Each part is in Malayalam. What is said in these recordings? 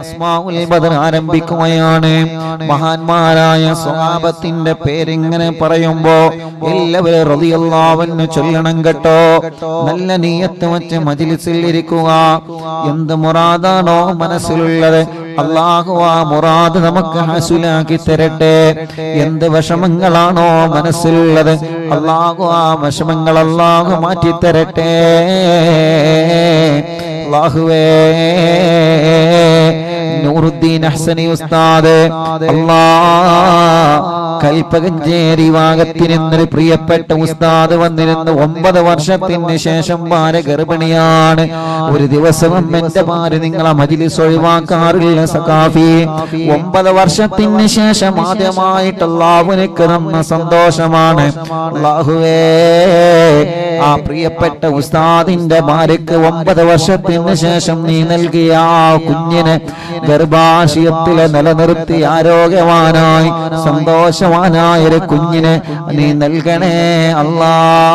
അസ്മാഉൽ ബദർ ആരംഭിക്കുകയാണ് മഹാന്മാരായ സ്വഹാബത്തിന്റെ പേരിങ്ങനെ പറയുമ്പോ എല്ലാവരും റളിയല്ലാഹുവിന് ചൊല്ലണം കേട്ടോ നല്ല നീയത്ത് വെച്ച് മജ്ലിസിൽ ഇരിക്കുക എന്ത് മുറാദാണോ മനസ്സിലുള്ളത് അള്ളാഹു ആ മുറാദ് നമുക്ക് ഹസുലാക്കി തരട്ടെ എന്ത് വിഷമങ്ങളാണോ മനസ്സിലുള്ളത് അള്ളാഹു ആ വിഷമങ്ങൾ അള്ളാഹു മാറ്റി തരട്ടെ അള്ളാഹുവേ നൂറുദ്ദീൻ അഹ്സനി ഉസ്താദ് അല്ലാ കൽപ്പകഞ്ചേരി ഭാഗത്തിരുന്നൊരു പ്രിയപ്പെട്ട ഉസ്താദ് വന്നിരുന്ന് ഒമ്പത് വർഷത്തിന് ശേഷം ഭാര്യ ഗർഭിണിയാണ് ഒരു ദിവസവും എന്റെ ഭാര്യ നിങ്ങളെ മജിലിസ് ഒഴിവാക്കാറില്ല സഖാഫി ഒമ്പത് വർഷത്തിന് ശേഷം ആദ്യമായിട്ട് അള്ളാഹുവിനക്ക് തന്ന സന്തോഷമാണ് അള്ളാഹുവേ ആ പ്രിയപ്പെട്ട ഉസ്താദിന്റെ ഭാര്യക്ക് ഒമ്പത് വർഷത്തിന് ശേഷം നീ നൽകിയ ആ കുഞ്ഞിനെ ഗർഭാശയത്തിലെ നിലനിർത്തി ആരോഗ്യവാനായി സന്തോഷവാനായ ഒരു കുഞ്ഞിനെ നീ നൽകണേ അല്ലാ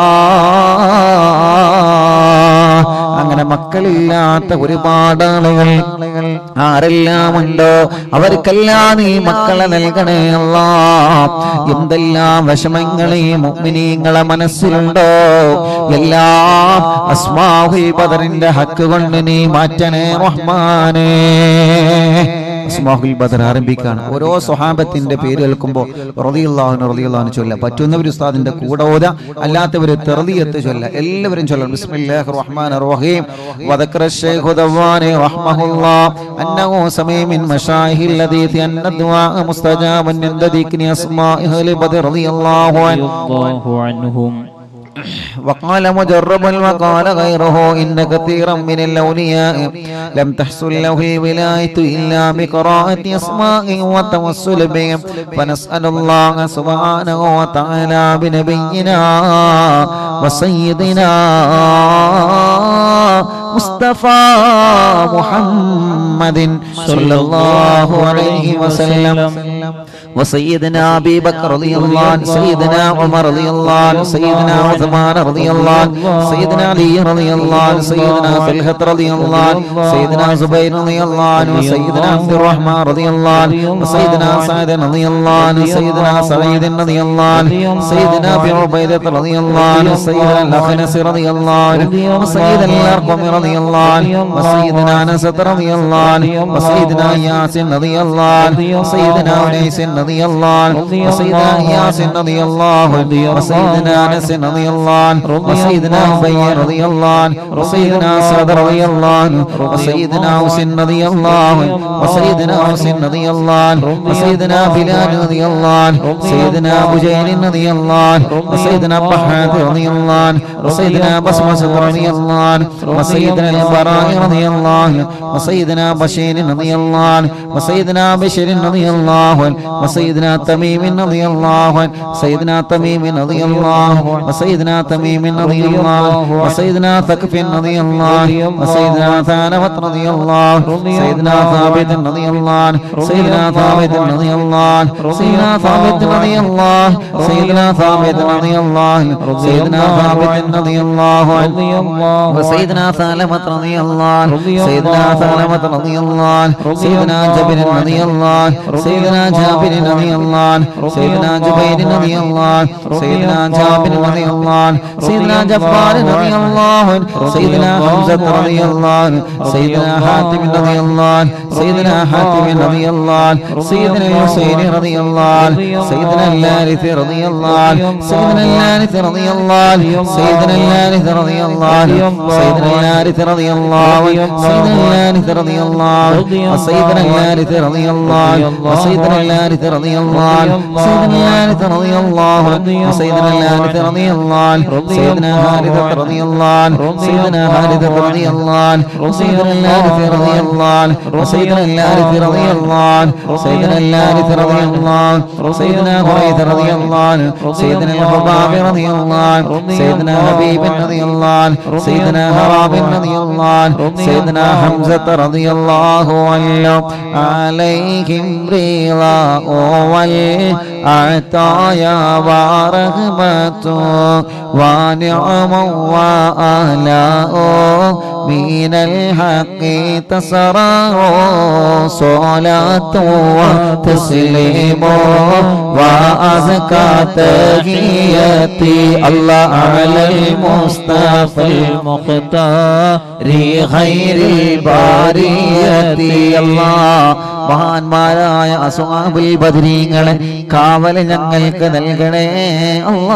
അങ്ങനെ മക്കളില്ലാത്ത ഒരുപാട് ആളുകൾ ആരെല്ലാം ഉണ്ടോ അവർക്കെല്ലാം നീ മക്കളെ നൽകണേ അല്ലാ എന്തെല്ലാം വിഷമങ്ങൾ ഈ മുഅ്മിനീങ്ങളെ മനസ്സിലുണ്ടോ എല്ലാം അസ്മാഹുൽ ബദറിന്റെ ഹക്ക് കൊണ്ട് നീ മാറ്റണേ റഹ്മാനേ അസ്മാഹുൽ ബദർ ആരംഭിക്കാണ് ഓരോ സ്വഹാബത്തിന്റെ പേര് കേൾക്കുമ്പോൾ റളിയല്ലാഹു റളിയല്ലാഹു ചൊല്ല പറ്റുന്നവർ ഉസ്താദിന്റെ കൂടെ ഓത അല്ലാത്തവർ തെർദിയത്ത് ചൊല്ല എല്ലാവരും ചൊല്ലണം ബിസ്മില്ലാഹിർ റഹ്മാനിർ റഹീം വദക്കറ ശൈഖു ദവാനി റഹ്മഹുല്ലാഹ് അന്നഹു സമീ മിൻ മശായിഹിൽ ലദീതി അന്ന ദുആ മുസ്തജാബൻ ഇൻദ ദിക്രി അസ്മാഇഹി ബദർ റളിയല്ലാഹു അൻഹു الله عنهم وقال مجربا وقال غيره إن كثيرا من الأولياء لم تحصل له الولاية إلا بقراءة أسماء والتوسل بهم فنسأل الله سبحانه وتعالى بنبينا وسيدنا مصطفى محمد صلى الله عليه وسلم وسيدنا أبي بكر رضي الله عنه سيدنا عمر رضي الله عنه سيدنا عثمان رضي الله عنه سيدنا علي رضي الله عنه سيدنا طلحة رضي الله عنه سيدنا زبير رضي الله عنه سيدنا عبد الرحمن رضي الله عنه وسيدنا سعد رضي الله عنه سيدنا سعيد رضي الله عنه سيدنا أبي عبيدة رضي الله عنه سيدنا الأخنس رضي الله عنه وسيدنا الأرقم رضي الله عنه وسيدنا أنس رضي الله عنه وسيدنا ياسين رضي الله عنه وسيدنا أنيس رضي الله عنه وسيدنا ياسين رضي الله عنه وسيدنا أنس رضي الله عنه وسيدنا أبي رضي الله عنه وسيدنا سعد رضي الله عنه وسيدنا حسين رضي الله عنه وسيدنا حسين رضي الله عنه وسيدنا بلال رضي الله عنه سيدنا أبو جهل رضي الله عنه وسيدنا بحاد رضي الله عنه وسيدنا بسمة رضي الله عنه وسيدنا البراء رضي الله عنه وسيدنا بشير رضي الله عنه وسيدنا بشير رضي الله عنه وسيدنا تميم رضي الله عنه سيدنا تميم رضي الله وسيدنا تميم رضي الله وسيدنا ثقف رضي الله وسيدنا ثانوت رضي الله سيدنا ثابت رضي الله سيدنا ثابت رضي الله سيدنا ثابت رضي الله سيدنا ثابت رضي الله سيدنا ثابت رضي الله وسيدنا ثالمة رضي الله سيدنا ثالمة رضي الله سيدنا جابر رضي الله سيدنا جابر رضي الله سيدنا جبير رضي الله سيدنا جابر رضي الله سيدنا جبار رضي الله سيدنا حمزة رضي الله سيدنا حاتم رضي الله سيدنا حاتم رضي الله سيدنا الحسين رضي الله سيدنا الثالث رضي الله سيدنا الثالث رضي الله سيدنا الثالث رضي الله سيدنا الثالث رضي الله سيدنا الثالث رضي الله وسيدنا الثالث رضي الله وسيدنا الثالث رضي الله سيدنا الثالث رضي الله وسيدنا الثالث رضي الله سيدنا خالد رضي الله سيدنا خالد رضي الله وسيدنا الثالث رضي الله وسيدنا الثالث رضي الله سيدنا الثالث رضي الله سيدنا قريث رضي الله سيدنا الخباب رضي الله سيدنا حبيب رضي الله سيدنا هراب رضي الله سيدنا حمزة رضي الله عنه عليهم رضا والعطايا ورحمة ونعم وآلاء من الحق تسرى صلاة وتسليم وأزكى تحياتي الله على المصطفى المختار خير البرية الله മഹാന്മാരായ അസുഹാബുൽ ബദരീങ്ങളെ കാവല് ഞങ്ങൾക്ക് നൽകണേ അല്ലാ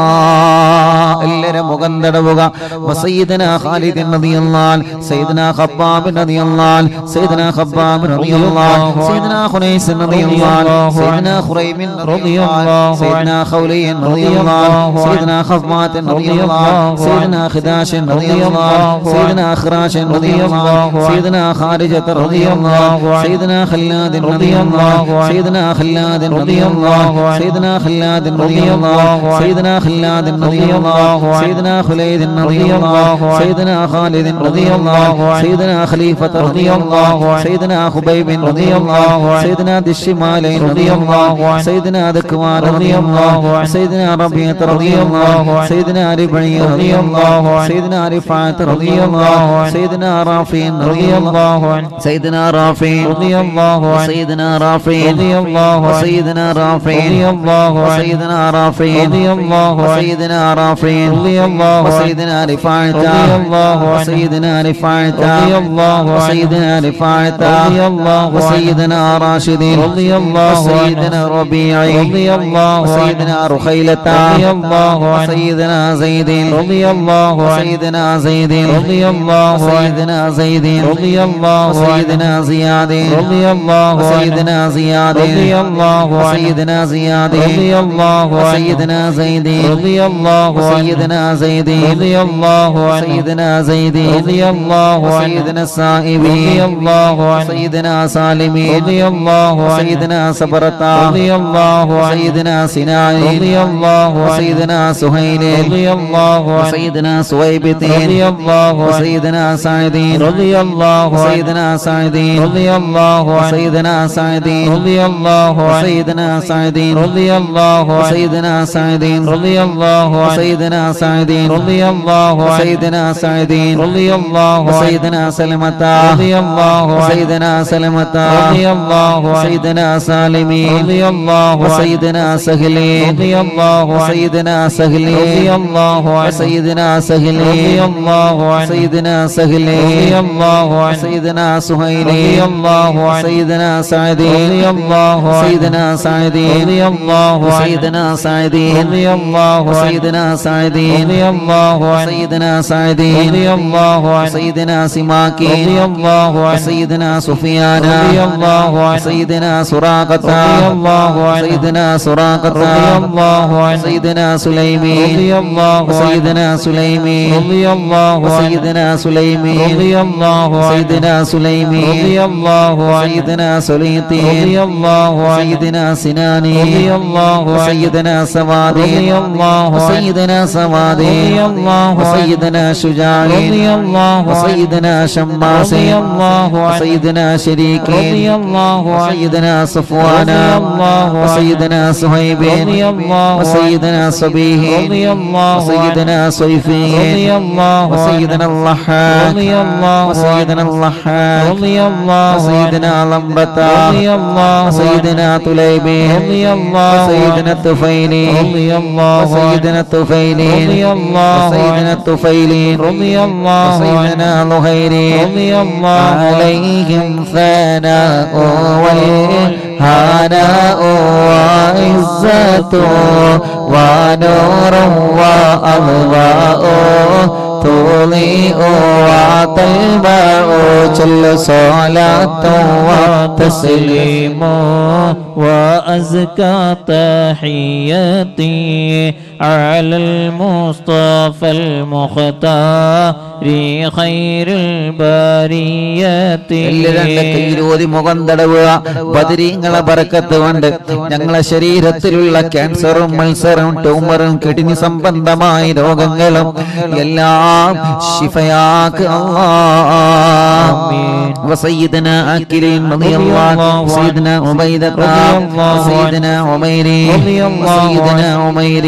എല്ലാരും മുഖം തടവുക വസയ്യിദന ഖാലിദ് റളിയല്ലാൻ സയ്യിദന ഖബ്ബാബ് റളിയല്ലാൻ സയ്യിദന ഖബ്ബാബ് റളിയല്ലാൻ സയ്യിദന ഖുനൈസ് റളിയല്ലാൻ സയ്യിദന ഖുറൈമിൻ റളിയല്ലാൻ സയ്യിദന ഖൗലിയൻ റളിയല്ലാൻ സയ്യിദന ഖഫ്മാത്ത് റളിയല്ലാൻ സയ്യിദന ഖിദാശൻ റളിയല്ലാൻ സയ്യിദന ഖിറാശൻ റളിയല്ലാൻ സയ്യിദന ഖാരിജത്ത് റളിയല്ലാൻ സയ്യിദന خلاد رضي الله سيدنا خلاد رضي الله سيدنا خلاد رضي الله سيدنا خلاد رضي الله سيدنا خليد رضي الله سيدنا خالد رضي الله سيدنا خليفة رضي الله سيدنا خبيب رضي الله سيدنا ذي الشمالين رضي الله سيدنا ذكوان رضي الله سيدنا ربيعة رضي الله سيدنا ربعي رضي الله سيدنا رفعت رضي الله سيدنا رافع رضي الله سيدنا رافع رضي الله سيدنا رافع رضي الله سيدنا رافع رضي الله سيدنا رافع رضي الله سيدنا رافع رضي الله سيدنا رفعت رضي الله سيدنا رفعت رضي الله سيدنا رفعت رضي الله سيدنا راشد رضي الله سيدنا ربيع رضي الله سيدنا رخيلة رضي الله سيدنا زيد رضي الله سيدنا زيد رضي الله سيدنا زيد رضي الله سيدنا زياد رضي الله سيدنا زياد رضي الله سيدنا زياد رضي الله سيدنا زيد رضي الله سيدنا زيد رضي الله سيدنا زيد رضي الله سيدنا السائب رضي الله سيدنا سالم رضي الله سيدنا صبرتا رضي الله سيدنا سناء رضي الله سيدنا سهيل رضي الله سيدنا سويبت رضي الله سيدنا سعيد رضي الله سيدنا سعيد رضي الله سيدنا سعيد رضي الله سيدنا سعيد رضي الله سيدنا سعيد رضي الله سيدنا سعيد رضي الله سيدنا سعيد رضي الله سيدنا سلمة رضي الله سيدنا سلمة رضي الله سيدنا سالمي رضي الله سيدنا سهلي رضي الله سيدنا سهلي رضي الله سيدنا سهلي رضي الله سيدنا سهلي رضي الله سيدنا سهيلي رضي الله سيدنا سعدي رضي الله سيدنا سعدي رضي الله سيدنا سعدي رضي الله سيدنا سعدي رضي الله سيدنا سعدي رضي الله سيدنا سماكي رضي الله سيدنا سفيان رضي الله سيدنا سراقة رضي الله سيدنا سراقة رضي الله سيدنا سليمي رضي الله سيدنا سليمي رضي الله سيدنا سليمي رضي الله سيدنا سليمي رضي الله سيدنا سليطي رضي الله سيدنا سناني رضي الله سيدنا سوادي رضي الله سيدنا سوادي رضي الله سيدنا شجاعي رضي الله سيدنا شماس رضي الله سيدنا شريكي رضي الله سيدنا صفوان رضي الله سيدنا صهيب رضي الله سيدنا صبيه رضي الله سيدنا صيفي رضي الله سيدنا اللحاد رضي الله سيدنا اللحاد رضي الله سيدنا لمبتا رضي الله سيدنا طليبي رضي الله سيدنا الطفيلي رضي الله سيدنا الطفيلي رضي الله سيدنا الطفيلي رضي الله سيدنا لهيري رضي الله عليهم ثناء والهناء وعزة ونور وأضواء تضيء وتلمع جل صلاة وتسليم وأزكى تحياتي على المصطفى المختار خير البريات രണ്ട് കയ്യിലൂതി മുഖം തടവുക ബദരീങ്ങളെ ബറക്കത്ത് കൊണ്ട് ഞങ്ങളെ ശരീരത്തിലുള്ള ക്യാൻസറും മത്സരവും ട്യൂമറും കിഡ്നി സംബന്ധമായ രോഗങ്ങളും എല്ലാം ശിഫയാക്ക് وسيدنا أكلين رضي الله سيدنا عبيدة سيدنا عميري سيدنا عميري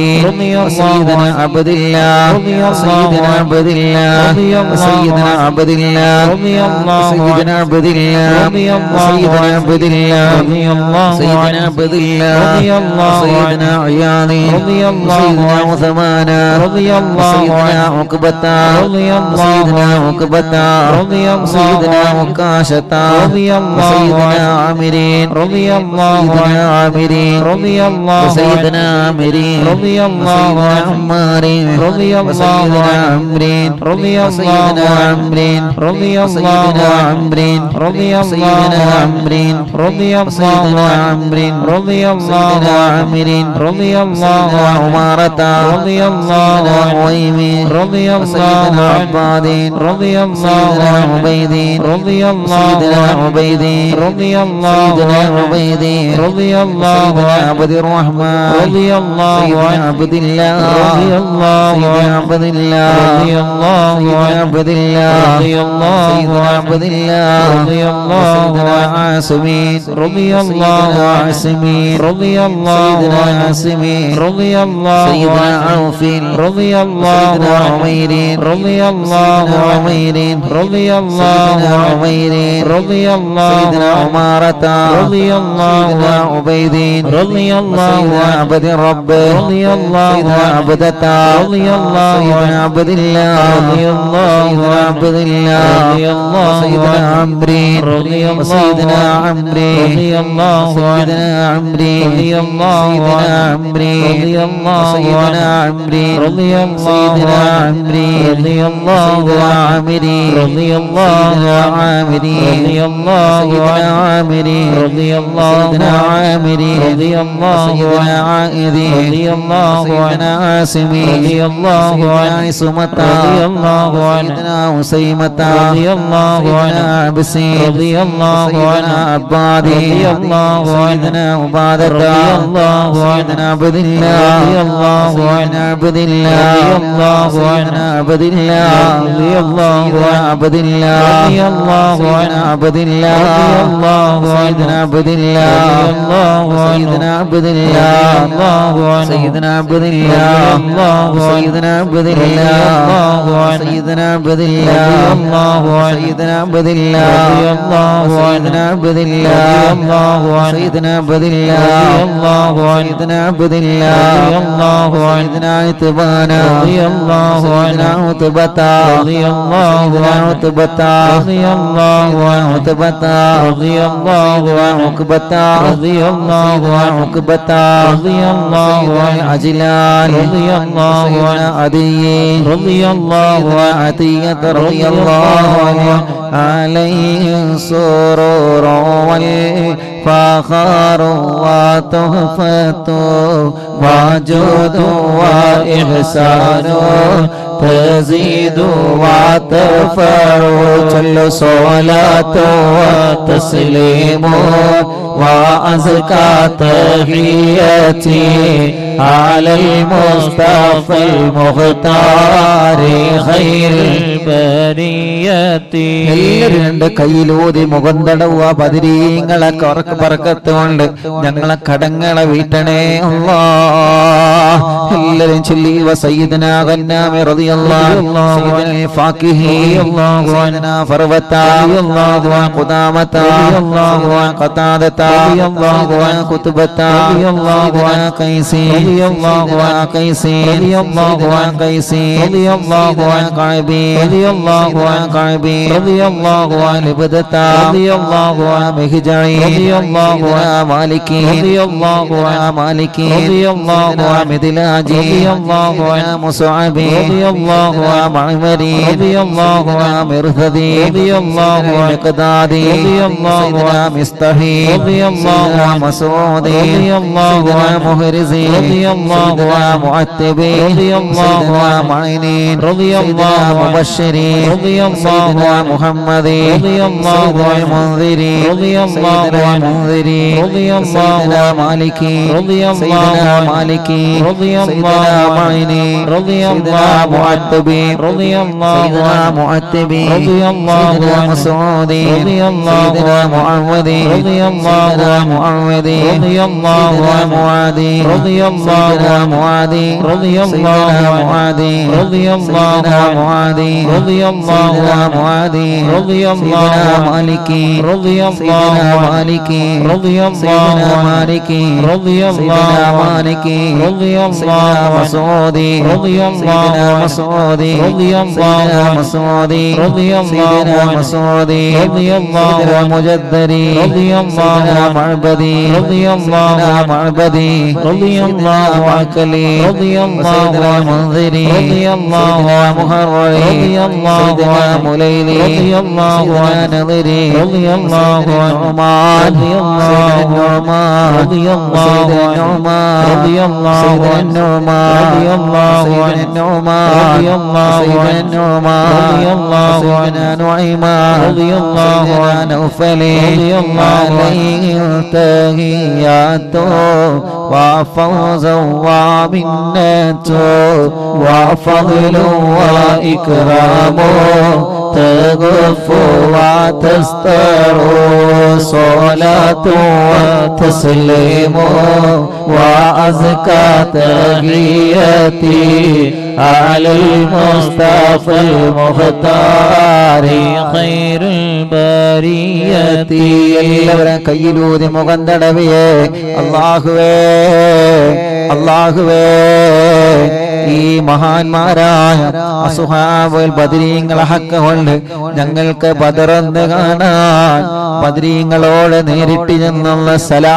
رضي الله سيدنا عنه عبد الله رضي الله سيدنا عنه. عبد الله رضي الله سيدنا عنه. عبد الله رضي الله سيدنا عنه. عبد الله رضي الله سيدنا عنه. عبد الله رضي الله سيدنا عنه. عبد الله رضي الله سيدنا عياضي رضي الله سيدنا عنه. عثمان رضي الله سيدنا عنه. عقبة رضي الله سيدنا عنه. عقبة رضي الله سيدنا عنه. عكاشة رضي الله سيدنا عنه. عامرين رضي الله سيدنا عنه. عامرين رضي الله سيدنا عامرين رضي الله سيدنا عنه. عمار رضي الله وسيدنا عنه. عمرين رضي الله وسيدنا عنه. عمرين رضي الله وسيدنا عنه. عمرين رضي الله وسيدنا عنه. عمرين رضي الله وسيدنا عنه. عمرين رضي الله سيدنا عنه. عامرين رضي الله سيدنا عنه. عمارة رضي الله سيدنا عنه. عويمين رضي الله وسيدنا عنه. عبادين رضي الله سيدنا عنه. عبيدين رضي الله سيدنا عنه. عبيدين رضي الله سيدنا عنه. عبيدين رضي الله سيدنا عنه. عبد الرحمن رضي الله سيدنا عنه. عبد الله رضي الله سيدنا عنه. عبد الله رضي الله سيدنا عنه. عبد الله رضي الله سيدنا عنه. عبد الله رضي الله سيدنا عنه. عاصمين رضي الله سيدنا عنه. عاصمين رضي الله سيدنا عنه. عاصمين رضي الله سيدنا عنه. عوف رضي الله سيدنا عنه. عمير رضي الله سيدنا عنه. عمير رضي الله سيدنا عنه. عمير رضي الله سيدنا عنه. عمارة رضي الله سيدنا عنه. عبيدين رضي الله سيدنا عنه. عبد الرب رضي الله سيدنا عنه. عبدة رضي الله سيدنا عنه. عبد الله رضي الله سيدنا عنه. عبد الله رضي الله سيدنا عنه. عمرين رضي الله سيدنا عنه. عمرين رضي الله عنه. سيدنا عمرين رضي الله سيدنا عنه. عمرين رضي الله سيدنا عنه. عمرين رضي الله سيدنا عنه. عمرين رضي الله سيدنا عنه. عامرين رضي الله سيدنا عنه. عامرين رضي الله سيدنا عنه. عامرين رضي الله سيدنا عنه. عامرين رضي الله سيدنا عنه. عائذين رضي الله سيدنا عنه. عاصمين رضي الله سيدنا عنه. عصمة رضي الله عنه. سيدنا وسيمة رضي الله سيدنا عنه. عبسين رضي الله سيدنا عنه. عبادي رضي الله عنه. سيدنا عبادة رضي الله عنه. سيدنا عبد الله رضي الله عنه. سيدنا عبد الله رضي الله سيدنا عنه. عبد الله رضي الله سيدنا عنه. عبد الله رضي الله سيدنا عنه. عبد الله رضي الله عنه. سيدنا عبد الله رضي الله عنه. سيدنا عبد رضي الله الله عنه. سيدنا عبد رضي الله الله عنه. سيدنا عبد رضي الله الله عنه. سيدنا عبد رضي الله الله عنه. سيدنا عبد الله رضي الله عنه. سيدنا عبد رضي الله الله عنه. سيدنا عبد رضي الله الله عنه. سيدنا عبد رضي الله الله عنه. سيدنا عتبانا رضي الله سيدنا عنه. عتبتا رضي الله سيدنا عنه. عتبتا رضي الله عنه. عتبتا رضي الله سيدنا عنه. عقبتا رضي الله سيدنا عنه. عقبتا رضي الله سيدنا عنه. عجلان رضي الله سيدنا عنه. عدي رضي الله سيدنا عنه. عتية رضي رضي الله الله عنه عنه. عليه سرور والفخر وتحفة وجود وإحسان تزيد وترفع جل صلاة وتسليم وأزكى تحياتي على المصطفى المختار خير البرية എല്ലാവരും രണ്ട് കയ്യിലൂതി മുഖം തടവുക പതിരീങ്ങളെ കറക്ക് പറക്കത്തുകൊണ്ട് ഞങ്ങളെ കടങ്ങളെ വീട്ടണേ അല്ലാ എല്ലാരും ചൊല്ലി വസയ്യിദന ഗന്നാമി റളിയല്ലാഹു സയ്യിദന ഫാക്കിഹി സയ്യിദന ഫർവത സയ്യിദന ഖുദാമത സയ്യിദന ഖതാദത സയ്യിദന ഖുത്ബത സയ്യിദന കൈസി സയ്യിദന കൈസി സയ്യിദന കൈസി സയ്യിദന കഅബി സയ്യിദന കഅബി റളിയല്ലാഹു അൻഹു ലബദത റളിയല്ലാഹു അൻഹു മിഹ്ജഇ റളിയല്ലാഹു അൻഹു മാലികി റളിയല്ലാഹു അൻഹു മാലികി റളിയല്ലാഹു അൻഹു മിദ്ലാജി റളിയല്ലാഹു അൻഹു മുസ്അബി റളിയല്ലാഹു അൻഹു മഅമരി റളിയല്ലാഹു അൻഹു മിർഹദി റളിയല്ലാഹു അൻഹു മിഖ്ദാദി റളിയല്ലാഹു അൻഹു മിസ്തഹി റളിയല്ലാഹു അൻഹു മസൂദി റളിയല്ലാഹു അൻഹു മുഹ്രിസി റളിയല്ലാഹു അൻഹു മുഅത്തബി റളിയല്ലാഹു അൻഹു മഅനീൻ റളിയല്ലാഹു അൻഹു മുബശ്ശിരി റളിയല്ലാഹു അൻഹു മുഹമ്മദി റളിയല്ലാഹു അൻഹു മുൻദിരി റളിയല്ലാഹു അൻഹു മുൻദിരി റളിയല്ലാഹു അൻഹു മാലികി റളിയല്ലാഹു അൻഹു മാലികി റളിയല്ലാഹു അൻഹു മഅനി റളിയല്ലാഹു അൻഹു മുഅത്തബി റളിയല്ലാഹു അൻഹു മുഅത്തബി റളിയല്ലാഹു അൻഹു മസൂദി റളിയല്ലാഹു അൻഹു മുഅവദി റളിയല്ലാഹു سيدنا معاذ رضي الله سيدنا عنه معاذ رضي الله سيدنا عنه معاذ رضي الله سيدنا عنه معاذ رضي الله سيدنا عنه معاذ رضي الله سيدنا عنه معاذ رضي الله سيدنا عنه مالك رضي الله سيدنا عنه مالك رضي الله سيدنا عنه مالك رضي الله سيدنا عنه مالك رضي الله سيدنا عنه مسعود رضي الله سيدنا عنه مسعود رضي الله سيدنا عنه مسعود رضي الله سيدنا عنه مسعود رضي الله سيدنا عنه مجدري رضي الله سيدنا عنه معبدي رضي الله سيدنا عنه معبدي رضي سيدنا الله عنه معكلي رضي الله وسيدنا عنه منذري رضي الله سيدنا عنه مهرري رضي الله سيدنا عنه مليلي رضي الله سيدنا عنه نظري رضي الله سيدنا عنه النعمان رضي الله سيدنا عنه النعمان رضي الله سيدنا عنه النعمان رضي الله سيدنا عنه النعمان رضي الله سيدنا عنه النعمان رضي الله سيدنا عنه النعمان رضي الله سيدنا عنه نعيمان رضي الله سيدنا عنه نوفل رضي الله عنه عليه التهيات وفوز ومنة وفضل وإكرام تغف وتستر صلاة وتسليم وأزكى تحياتي على المصطفى المختار خير البرية എല്ലാവരും കയ്യിലൂതി മുഖം തടവിയേ അള്ളാഹുവേ അള്ളാഹുവേ ഈ മഹാന്മാരായ അസുഹാബുൽ ബദരീങ്ങളെ ഹക്ക കൊണ്ട് ഞങ്ങൾക്ക് ബദറന്ന് കാണാൻ ബദരീങ്ങളോട് നേരിട്ട് ചെന്നുള്ള സലാ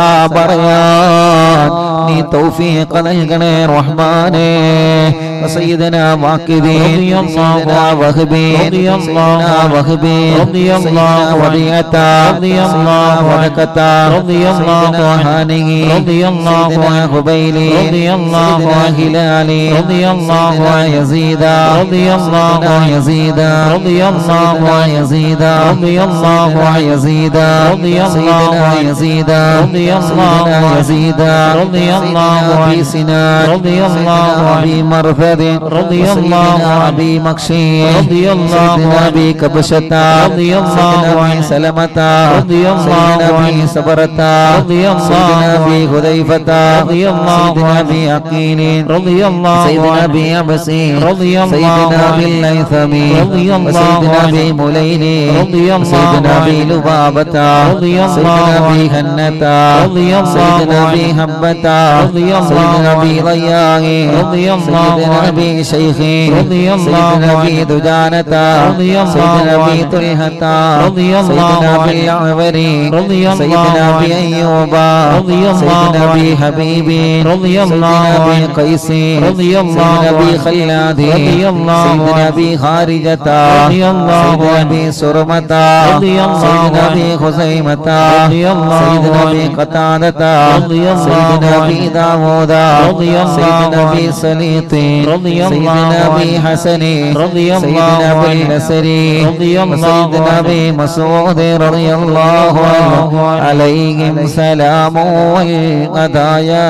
പറയാൻ നീ തൗഫീഖ് നൽകണേ റഹ്മാനേ سيدنا واكدي رضي الله سيدنا عنه. وهبي رضي الله سيدنا عنه. وهبي رضي الله سيدنا عنه. وديعتا رضي سيدنا الله عنه. ودكتا رضي الله سيدنا عنه. هاني رضي الله سيدنا عنه. هبيلي رضي الله سيدنا عنه. هلالي رضي الله سيدنا عنه. يزيدا رضي الله سيدنا عنه. يزيدا رضي الله سيدنا عنه. يزيدا رضي الله سيدنا عنه. يزيدا رضي الله سيدنا عنه. يزيدا رضي الله سيدنا عنه. يزيدا رضي الله سيدنا أبي عنه. سنان رضي الله سيدنا عنه. أبي مرثد رضي الله سيدنا عنه. أبي مكشي رضي الله سيدنا عنه. أبي كبشة رضي الله سيدنا أبي عنه. سلمة رضي الله سيدنا أبي عنه. صبرة رضي الله سيدنا عنه. أبي حذيفة رضي الله سيدنا عنه. أبي عقيل رضي الله سيدنا عنه أبي عبسي رضي الله سيدنا أبي عنه. الليثم رضي الله وسيدنا عنه. أبي مليلي رضي الله سيدنا أبي عنه. لبابة رضي الله سيدنا أبي عنه. هنة رضي الله سيدنا أبي عنه. هبة رضي الله سيدنا أبي عنه. ضياء رضي الله سيدنا عنه. أبي شيخي رضي الله سيدنا أبي عنه. دجانة رضي الله سيدنا أبي عنه. طلحة رضي الله سيدنا أبي عنه. العوري رضي الله سيدنا أبي عنه. أيوب رضي الله سيدنا أبي عنه. حبيبي رضي الله سيدنا أبي عنه. قيس رضي الله سيدنا أبي عنه. خلادي رضي الله سيدنا عنه. أبي خارجة رضي الله سيدنا عنه. أبي سرمة رضي الله سيدنا عنه. أبي خزيمة رضي الله سيدنا أبي عنه. قتادة رضي الله سيدنا أبي عنه. داوود رضي الله سيدنا أبي عنه. سليط رضي الله سيدنا أبي عنه. حسن رضي الله سيدنا أبي عنه. النسري رضي الله وسيدنا عنه. أبي مسعود رضي الله عنه عليهم سلام والقضايا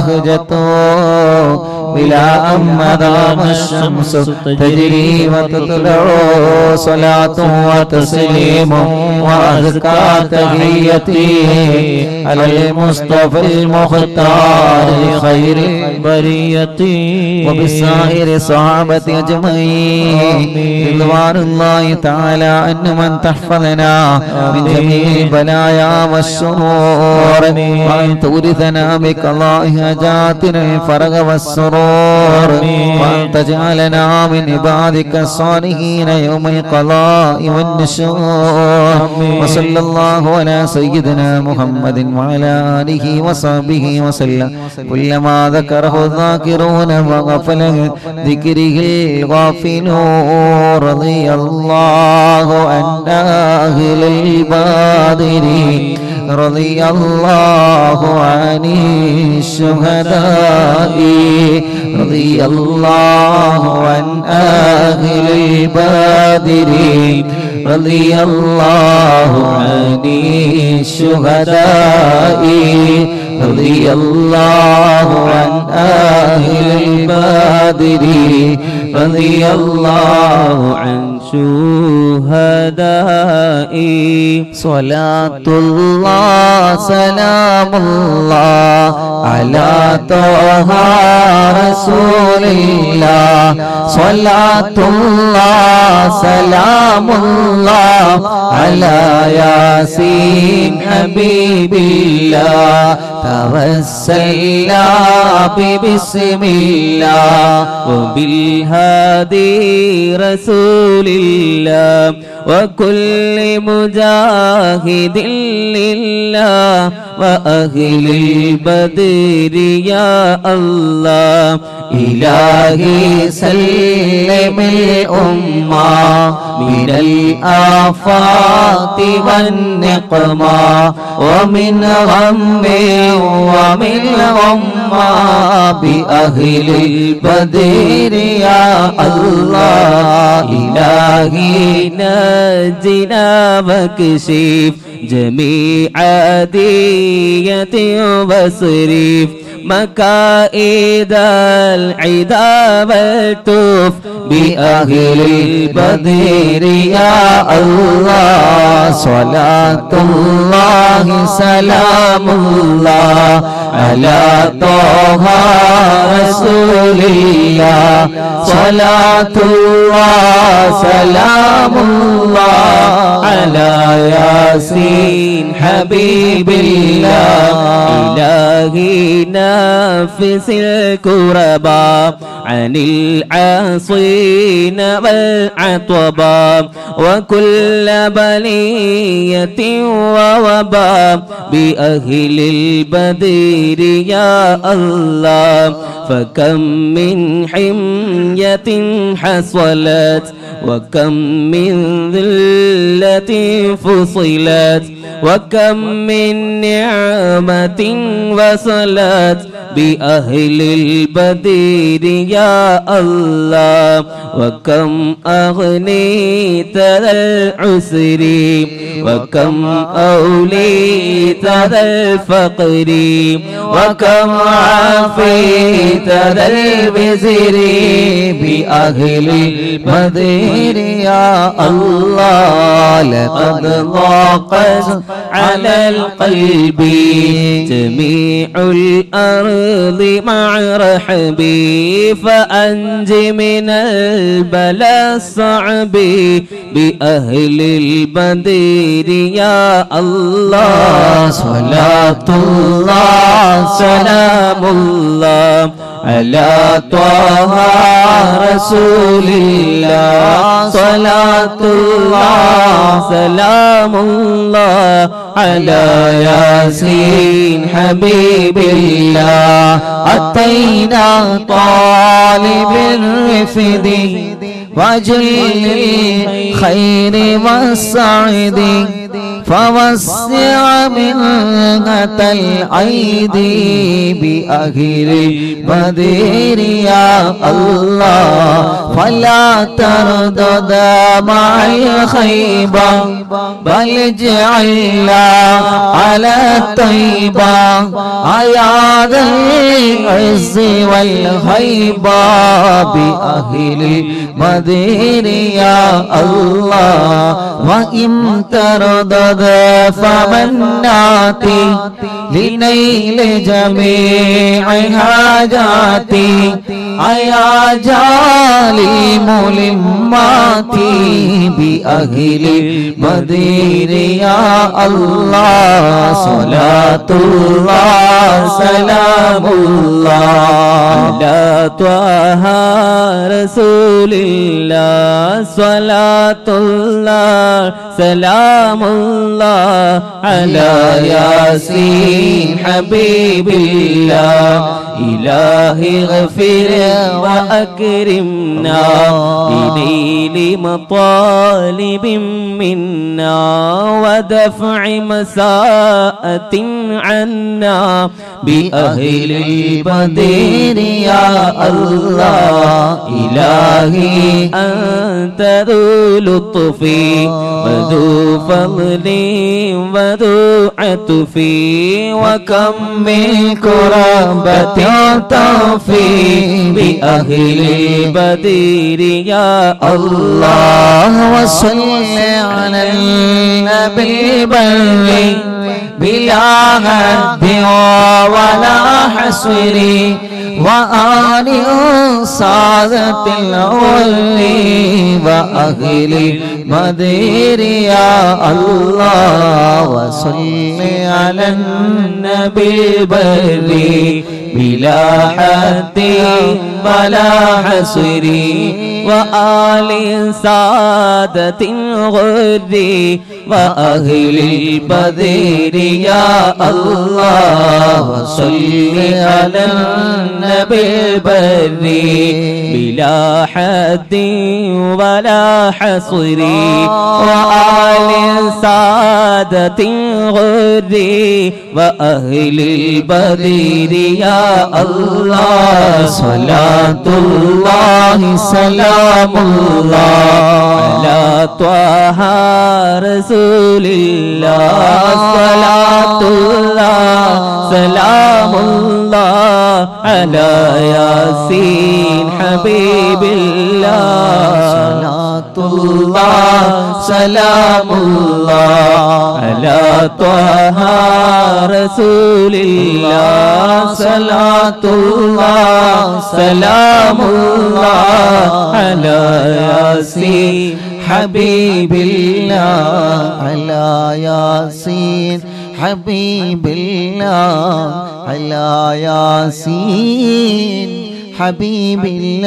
وبهجته إلى أن مدام الشمس تجري وتطلع صلاة وتسليم وأزكى تحيتي على المصطفى المختار خير البرية وبسائر الصحابة أجمعين رضوان الله تعالى أن من تحفظنا من جميع البلايا والشرور وأن تورثنا بقضاء حاجاتنا الفرج والسرور وأن تجعلنا من عبادك الصالحين يوم القضاء والنشور وصلى الله على سيدنا محمد وعلى آله وصحبه وسلم كلما ذكره الذاكرون وغفل عن ذكره الغافلون رضي الله عن أهل البادر رضي الله عن الشهداء رضي الله عن أهل البادر رضي الله عن الشهداء رضي الله عن أهل البادر رضي الله عن شهدائي صلاة الله سلام الله على طه رسول الله صلاة الله سلام الله على ياسين حبيب الله توسلنا ببسم الله وبالهادي رسول الله وكل مجاهد لله وأهل البدر يا الله إلهي سلم الأمة من الآفات والنقمة ومن غم ومن غمة بأهل البدر يا الله إلهي نجنا واكشف جميع دية وصرف مكائد العدا والتوف بأهل البدر يا الله صلاة الله سلام الله على طه رسول الله صلاة الله سلام الله على ياسين حبيب الله إلهي نافس الكربا عن العاصين والعطبا وكل بلية ووبا بأهل البدر يا الله فكم من حمية حصلت وكم من ذلة فصلت وكم من نعمة وصلت بأهل البدر يا الله وكم أغنيت ذا العسر وكم أوليت ذا الفقر وكم عافيت ذا البزر بأهل البدر يا الله لقد ضاقت على القلب جميع الأرض مع رحبي فأنج من البلاء الصعب بأهل البدر يا الله صلاة الله سلام الله على طه رسول الله صلاة الله سلام الله على ياسين حبيب الله أتينا طالب الرفد وجل الخير والسعد فوسع منهة الأيدي بأهل البدر يا الله فلا تردد مع الخيبة بل اجعلنا على الطيبة يا ذا العز والهيبة بأهل البدر يا الله وإن تردد فمناتي لنيل جميع حاجاتي أيا جالي ملماتي بأهل المدير يا الله صلاة الله سلام الله على طه رسول الله صلاة الله سلام الله على ياسين حبيب الله إلهي اغفر وأكرمنا بنيل مطالب منا ودفع مساءة عنا بأهل البدر يا الله إلهي أنت ذو لطف وذو فضل وذو عطف وكم من كربة توفي بأهل البدر يا الله الله وصل على النبي البر بلا هد ولا حصر وآل سادة العلي وأهل المدير يا الله وصل على النبي البري بلا حد ولا حصر وآل سادة الغر وأهل البدر يا الله صل على النبي البري بلا حد ولا حصر وآل سادة الغر وأهل البدر يا الله صلاة الله سلام الله على طه رسول الله صلاة الله سلام الله على ياسين حبيب الله صلاة الله سلام الله على طه رسول الله صلاة الله سلام الله على ياسين حبيب الله على ياسين حبيب الله على ياسين حبيب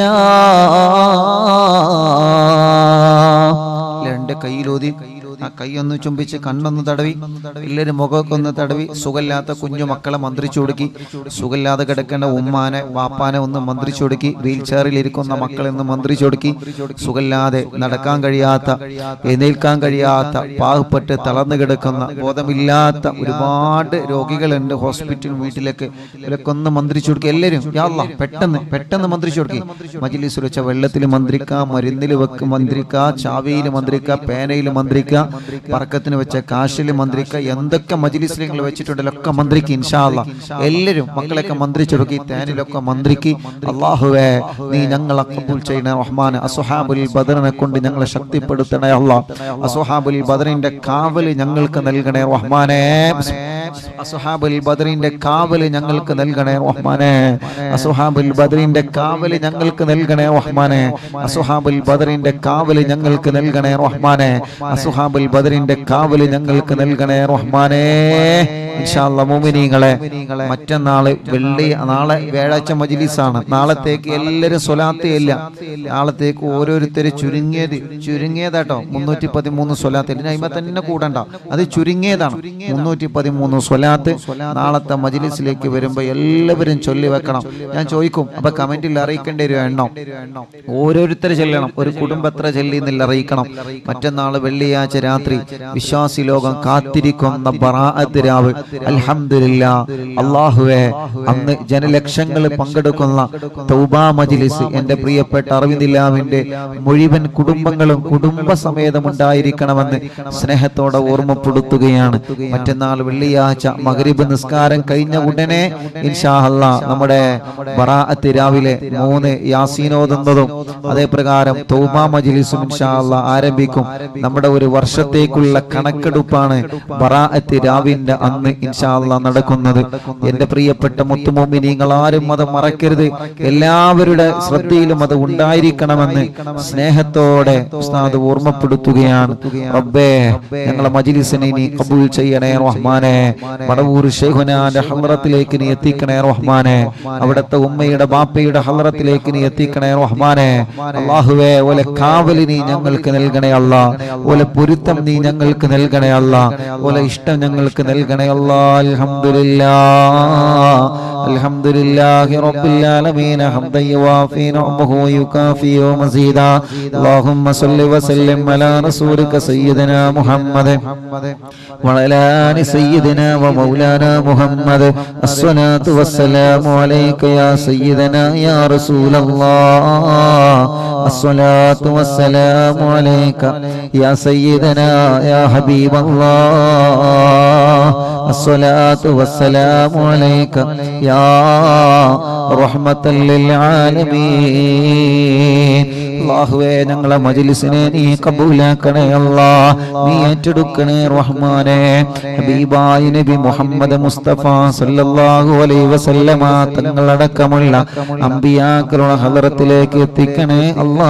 الله രണ്ട് കയ്യിലൂതി ആ കൈയൊന്ന് ചുംബിച്ച് കണ്ണൊന്ന് തടവി എല്ലാവരും മുഖമൊക്കെ ഒന്ന് തടവി സുഖമില്ലാത്ത കുഞ്ഞു മക്കളെ മന്ത്രിച്ചു കൊടുക്കി സുഖമില്ലാതെ കിടക്കേണ്ട ഉമ്മാനെ വാപ്പാനെ ഒന്ന് മന്ത്രിച്ചു കൊടുക്കി വീൽ ചെയറിൽ ഇരിക്കുന്ന മക്കളെ ഒന്ന് മന്ത്രിച്ചു കൊടുക്കി സുഖമില്ലാതെ നടക്കാൻ കഴിയാത്ത എഴുന്നേൽക്കാൻ കഴിയാത്ത പാവപ്പെട്ട് തളർന്നു കിടക്കുന്ന ബോധമില്ലാത്ത ഒരുപാട് രോഗികളുണ്ട് ഹോസ്പിറ്റൽ വീട്ടിലൊക്കെ ഇവരൊക്കെ ഒന്ന് മന്ത്രിച്ചു കൊടുക്കുക എല്ലാവരും യാ അല്ലാ, പെട്ടെന്ന് പെട്ടെന്ന് മന്ത്രിച്ചു കൊടുക്കി മജിലിസ് വെച്ച വെള്ളത്തിൽ മന്ത്രിക്കുക മരുന്നിൽ വെക്ക് മന്ത്രിക്കുക ചാവിയിൽ മന്ത്രിക്കുക പേനയിൽ മന്ത്രിക്കുക പറക്കത്തിന് വെച്ച കാശിൽ മന്ത്രിക്കുക എന്തൊക്കെ മജിലിസിൽ നിങ്ങൾ വെച്ചിട്ടുണ്ടല്ലോ ഒക്കെ മന്ത്രിക്ക് ഇൻഷാല്ല എല്ലാവരും മക്കളെയൊക്കെ മന്ത്രിച്ചെടുക്കി തേനിലൊക്കെ മന്ത്രിക്ക് അള്ളാഹുവേ നീ ഞങ്ങളെ കബൂൽ ചെയ്യണേ റഹ്മാൻ അസുഹാബുൽ ബദറിനെ കൊണ്ട് ഞങ്ങളെ ശക്തിപ്പെടുത്തണേ അള്ളാ അസുഹാബുൽ ബദറിന്റെ കാവല് ഞങ്ങൾക്ക് നൽകണേ റഹ്മാനേ അസുഹാബുൽ ബദറിന്റെ കാവല് ഞങ്ങൾക്ക് നൽകണേ റഹ്മാനെ അസുഹാബുൽ ബദറിന്റെ കാവല് ഞങ്ങൾക്ക് നൽകണേ റഹ്മാനെ അസുഹാബുൽ ബദറിന്റെ കാവല് ഞങ്ങൾക്ക് നൽകണേ റഹ്മാനെ അസുഹാബുൽ ബദറിന്റെ കാവല് ഞങ്ങൾക്ക് നൽകണേ റഹ്മാനെ ഇൻഷാല്ല മോമിനീങ്ങളെ മറ്റന്നാള് വെള്ളി നാളെ വ്യാഴാഴ്ച മജിലിസാണ് നാളത്തേക്ക് എല്ലാവരും സ്വലാത്തേ ഇല്ല നാളത്തേക്ക് ഓരോരുത്തര് ചുരുങ്ങിയത് ചുരുങ്ങിയതാട്ടോ മുന്നൂറ്റി പതിമൂന്ന് സ്വലാത്ത് ഇതിന് അയിമ തന്നെ കൂടണ്ട അത് ചുരുങ്ങിയതാണ് മുന്നൂറ്റി പതിമൂന്ന് സ്വലാത്ത് നാളത്തെ മജിലിസിലേക്ക് വരുമ്പോ എല്ലാവരും ചൊല്ലി വെക്കണം ഞാൻ ചോദിക്കും അപ്പൊ കമന്റിൽ അറിയിക്കേണ്ട ഒരു എണ്ണം ഓരോരുത്തർ ചെല്ലണം ഒരു കുടുംബം എത്ര ചെല്ലി എന്നില്ല അറിയിക്കണം മറ്റന്നാള് വെള്ളിയാഴ്ച രാത്രി വിശ്വാസി ലോകം കാത്തിരിക്കുന്ന ബറാഅത്ത് രാവ് അൽഹംദുലില്ലാ അള്ളാഹുവെ അന്ന് ജനലക്ഷങ്ങൾ പങ്കെടുക്കുന്ന തൗബാ മജിലിസ് എന്റെ പ്രിയപ്പെട്ട അറവിന്ദില്ലാവിന്റെ മുഴുവൻ കുടുംബങ്ങളും കുടുംബസമേതമുണ്ടായിരിക്കണമെന്ന് സ്നേഹത്തോടെ ഓർമ്മപ്പെടുത്തുകയാണ് മറ്റന്നാൾ വെള്ളിയാഴ്ച മഗ്രിബ് നിസ്കാരം കഴിഞ്ഞ ഉടനെ ഇൻഷാ അല്ലാ നമ്മുടെ ബറാഅത്ത് രാവിലെ മൂന്ന് യാസീനോതുന്നതും അതേ പ്രകാരം തൗബാ മജിലിസും ഇൻഷാ അല്ലാ ആരംഭിക്കും നമ്മുടെ ഒരു വർഷത്തേക്കുള്ള കണക്കെടുപ്പാണ് ബറാഅത്ത് രാവിന്റെ അന്ന് ഇൻഷാ അല്ലാ നടക്കുന്നത് എന്റെ പ്രിയപ്പെട്ട മുത്തുമോമിനിങ്ങൾ ആരും അത് മറക്കരുത് എല്ലാവരുടെ ശ്രദ്ധയിലും അത് ഉണ്ടായിരിക്കണമെന്ന് സ്നേഹത്തോടെ ഉസ്താദ് ഓർമ്മപ്പെടുത്തുകയാണ് റബ്ബേ ഞങ്ങളെ മജിലിസിനെ നീ കബൂൽ ചെയ്യണേ റഹ്മാനെ വടവൂർ ഷെയ്ഖുനാന്റെ ഹലറത്തിലേക്ക് നീ എത്തിക്കണേ റഹ്മാനെ അവിടുത്തെ ഉമ്മയുടെ ബാപ്പയുടെ ഹലറത്തിലേക്ക് നീ എത്തിക്കണേ റഹ്മാനെ അള്ളാഹുവേ ഓലെ കാവല് നീ ഞങ്ങൾക്ക് നൽകണേ അല്ല ഓലെ പൊരുത്തം നീ ഞങ്ങൾക്ക് നൽകണേ അല്ല ഓലെ ഇഷ്ടം ഞങ്ങൾക്ക് നൽകണേ അല്ല അൽഹംദുലില്ലാ അൽഹംദുലില്ലാഹി റബ്ബിൽ ആലമീൻ ഹംദൻ യുവാഫി നഅമഹു വയുകാഫി മസീദാ اللهم صل وسلم على رسولك سيدنا محمد وعلى آل سيدنا ومولانا محمد الصلاة والسلام عليك يا سيدنا يا رسول الله الصلاة والسلام عليك يا سيدنا يا حبيب الله الصلاة والسلام عليك يا رحمة للعالمين അള്ളാഹുവേ ഞങ്ങളെ മജിലിസിനെ നീ കബൂലാക്കണേ അല്ലാ നീ ഏറ്റെടുക്കണേ റഹ്മാനെ ഹബീബായ നബി മുഹമ്മദ് മുസ്തഫ സല്ലല്ലാഹു അലൈഹി വസല്ലമ തങ്ങളടക്കമുള്ള അമ്പിയാക്കളുടെ ഹലറത്തിലേക്ക് എത്തിക്കണേ അല്ലാ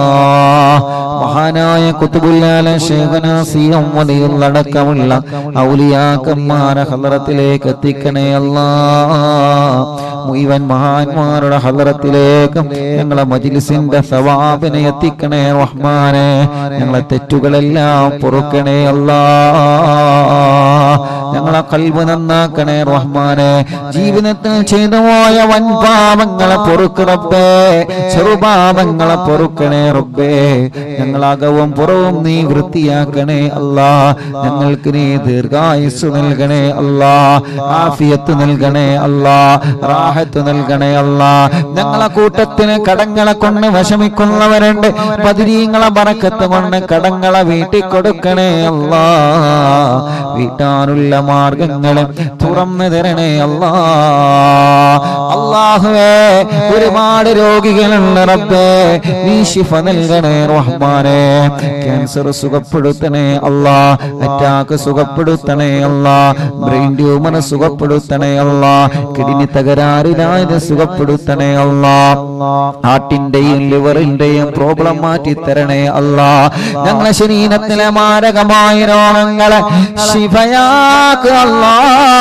മഹാനായ കുത്തുബുല്ലാല ശേഖനാസിയം വലിയുള്ളടക്കമുള്ള ഔലിയാക്കന്മാരെ ഹലറത്തിലേക്ക് എത്തിക്കണേ അല്ലാ മുഴുവൻ മഹാന്മാരുടെ ഹലറത്തിലേക്കും ഞങ്ങളെ മജിലിസിന്റെ സവാബിനെ എത്തിക്കണേ റഹ്മാനെ ഞങ്ങളെ തെറ്റുകളെല്ലാം പൊറുക്കണേ അല്ലാ ഞങ്ങളെ കൽവ് നന്നാക്കണേ റഹ്മാനെ ജീവിതത്തിൽ ചെയ്തു പോയ വൻ പാപങ്ങളെ പൊറുക്കറപ്പേ ചെറുപാപങ്ങളെ പൊറുക്കണേ റബ്ബേ ഞങ്ങളകവും പുറവും നീ വൃത്തിയാക്കണേ അല്ലാ ഞങ്ങൾക്ക് നീ ദീർഘായുസ് നൽകണേ അല്ലാ ആഫിയത്ത് നൽകണേ അല്ലാ റാഹത്ത് നൽകണേ അല്ലാ ഞങ്ങളെ കൂട്ടത്തിന് കടങ്ങളെ കൊണ്ട് വിഷമിക്കുന്നവരുണ്ട് പതിരീങ്ങളെ ബറക്കത്ത് കൊണ്ട് കടങ്ങളെ വീട്ടിൽ കൊടുക്കണേ അല്ലാ വീട്ടാനുള്ള മാർഗങ്ങളെ തുറന്നു തരണേ അല്ലാ അള്ളാഹുവേ ഒരുപാട് രോഗികളുണ്ട് റബ്ബേ നീ ശിഫ നൽകണേ റഹ്മാനെ ക്യാൻസർ സുഖപ്പെടുത്തണേ അല്ലാ അറ്റാക്ക് സുഖപ്പെടുത്തണേ അല്ലാ ബ്രെയിൻ ട്യൂമർ സുഖപ്പെടുത്തണേ അല്ലാ കിഡ്നി തകരാറിലായത് സുഖപ്പെടുത്തണേ അല്ലാ ഹാർട്ടിന്റെയും ലിവറിന്റെയും പ്രോബ്ലം മാറ്റി തരണേ അല്ലാ ഞങ്ങളെ ശരീരത്തിലെ മാരകമായ രോഗങ്ങളെ ശിഫയാക്ക് അല്ലാ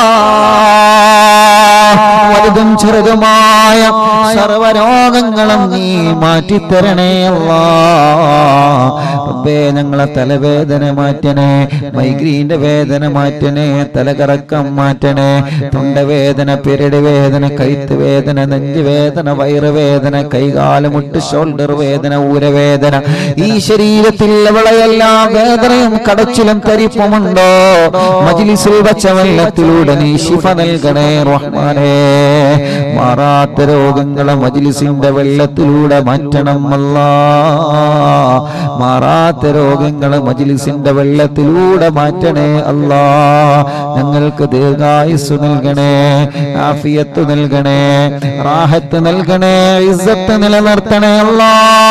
വലുതും ചെറുതുമായ സർവരോഗങ്ങളും നീ മാറ്റിത്തരണേ അല്ലാ റബ്ബേ ഞങ്ങളെ തലവേദന മാറ്റണേ മൈഗ്രീന്റെ വേദന മാറ്റണേ തലകറക്കം മാറ്റണേ തൊണ്ടവേദന പെരടി വേദന കഴുത്ത് വേദന നെഞ്ച് വേദന വയറുവേദന കൈകാലുമുട്ട് ഷോൾഡർ വേദന ഊരവേദന ഈ ശരീരത്തിൽ എവിടെയെല്ലാം വേദനയും കടച്ചിലും തരിപ്പുമുണ്ടോ മജിലിസിൽ വച്ച വെള്ളത്തിലൂടെ നീ ശിഫ നൽകണേ റഹ്മാനേ മാറാത്ത രോഗങ്ങളെ മജിലിസിന്റെ വെള്ളത്തിലൂടെ മാറ്റണം അല്ലാ മാറാത്ത രോഗങ്ങളെ മജിലിസിന്റെ വെള്ളത്തിലൂടെ മാറ്റണേ അല്ലാ ഞങ്ങൾക്ക് ദീർഘായുസ് നൽകണേ ആഫിയത്ത് നൽകണേ റാഹത്ത് നൽകണേ ഇസ്സത്ത് നിലനിർത്തണേ അല്ലാ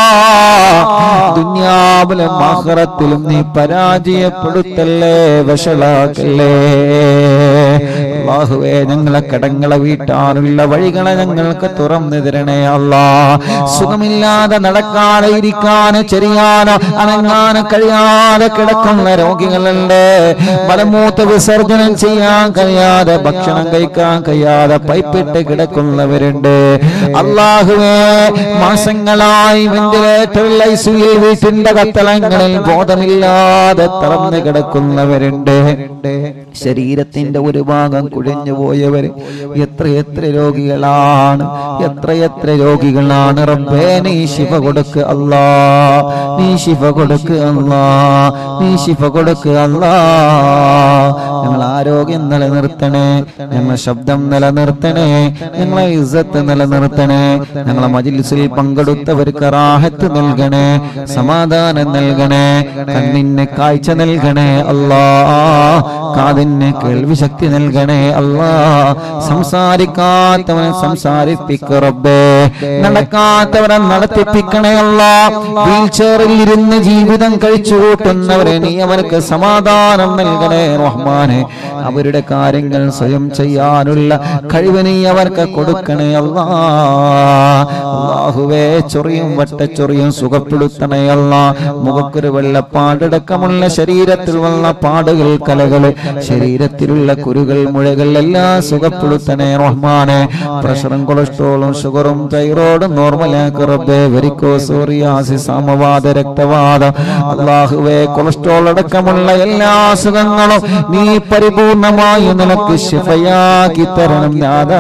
ദുനിയാവിലും ആഖിറത്തിലും നീ പരാജയപ്പെടുത്തല്ലേ വഷളാക്കല്ലേ അള്ളാഹുവേ ഞങ്ങളെ കടങ്ങളെ വീട്ടാനുള്ള വഴികളെ ഞങ്ങൾക്ക് തുറന്നു തരണേ അല്ലാ സുഖമില്ലാതെ നടക്കാതെ ഇരിക്കാനോ ചെറിയാനോ അനങ്ങാനോ കഴിയാതെ കിടക്കുന്ന രോഗികളുണ്ട് മലമൂത്ത വിസർജനം ചെയ്യാൻ കഴിയാതെ ഭക്ഷണം കഴിക്കാൻ കഴിയാതെ പൈപ്പിട്ട് കിടക്കുന്നവരുണ്ട് അള്ളാഹുവേ മാസങ്ങളായി വെന്റിലേറ്ററിൽ ഐസിയിൽ വീട്ടിന്റെ കത്തളങ്ങളിൽ ബോധമില്ലാതെ തറന്നു കിടക്കുന്നവരുണ്ട് ശരീരത്തിന്റെ ഒരു ഭാഗം കുഴഞ്ഞു പോയവര് എത്ര എത്ര രോഗികളാണ് എത്ര എത്ര രോഗികളാണ് റബ്ബേ നീ ശിവ കൊടുക്ക് അല്ലാ നീ ശിവ കൊടുക്ക് അല്ലാ നീ ശിവ കൊടുക്ക് അല്ലാ ഞങ്ങൾ ആരോഗ്യം നിലനിർത്തണേ ഞങ്ങളെ ശബ്ദം നിലനിർത്തണേ ഞങ്ങളെ ഇസ്സത്ത് നിലനിർത്തണേ ഞങ്ങളെ മജിലിസിൽ പങ്കെടുത്തവർക്ക് റാഹത്ത് നൽകണേ സമാധാനം നൽകണേ കണ്ണിന് കാഴ്ച നൽകണേ അല്ലാ കാതിന് കേൾവി ശക്തി നൽകണേ അല്ലാ സംസാരിക്കാത്തവനെ സംസാരിപ്പിക്ക റബ്ബേ നടക്കാത്തവരെ നടത്തിപ്പിക്കണേ അല്ലാ വീൽ ചെയറിൽ ഇരുന്ന് ജീവിതം കഴിച്ചു കൂട്ടുന്നവരെ നീ അവർക്ക് സമാധാനം നൽകണേ റഹ്മാനെ അവരുടെ കാര്യങ്ങൾ സ്വയം ചെയ്യാനുള്ള കഴിവ് നീ അവർക്ക് കൊടുക്കണേ അല്ലാ അള്ളാഹുവേ ചൊറിയും വട്ടച്ചൊറിയും സുഖപ്പെടുത്തണേ അല്ലാ മുഖക്കൊരു വെള്ളപ്പാടടക്കമുള്ള ശരീരത്തിൽ വന്ന പാടുകൾ കലകള് ശരീരത്തിലുള്ള കുരുകൾ മുഴകൾ എല്ലാം സുഖപ്പെടുത്തണേ റഹ്മാനെ പ്രഷറും കൊളസ്ട്രോളും ഷുഗറും തൈറോയിഡും നോർമലാക്കി റബ്ബേ വെരിക്കോസോറിയാസി സമവാദ രക്തവാദം അള്ളാഹുവേ കൊളസ്ട്രോൾ അടക്കമുള്ള എല്ലാ അസുഖങ്ങളും നീ പരിപൂർണമായി നിനക്ക് ശിഫയാക്കി തരണം നാദാ